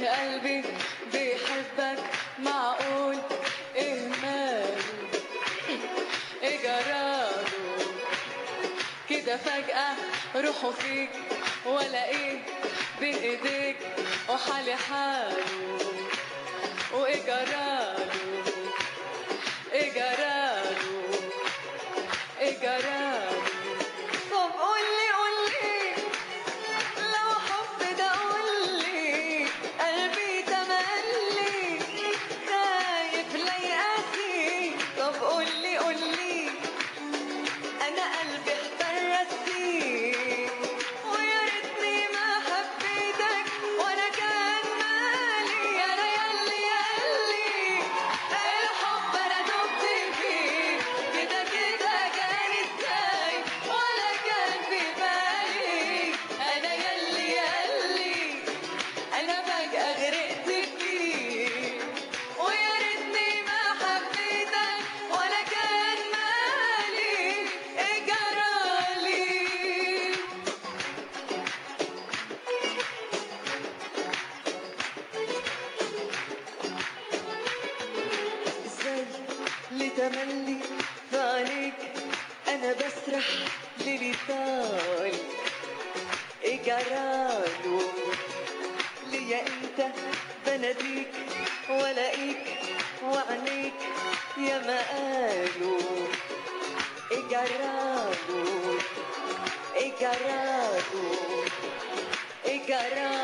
قلبي بيحبك معقول ايه ماله ايه جراله كده فجأة روحه فيك ولا ايه بين ايديك وحالي حاله وايه جراله ايه جراله ايه جراله طب قولي قولي لو حب ده قولي قلبي تملي خايف لا يقاسي طب قولي قولي انا قلبي احترستي ويا ريتني ما حبيتك وانا كان مالي انا ياللي ياللي الحب انا دبت فيه كده كده كان ازاي ولا كان في بالي انا ياللي يالي انا فجأة غرقت فيه ويا ريتني ما حبيتك ولا كان مالي ايه جرالي ازاي لتملي في عينيك انا بسرح ليلي طال ايه جراله ليا انت بناديك والاقيك وعينيك يا ما قالوا ايه جراله ايه جراله ايه جراله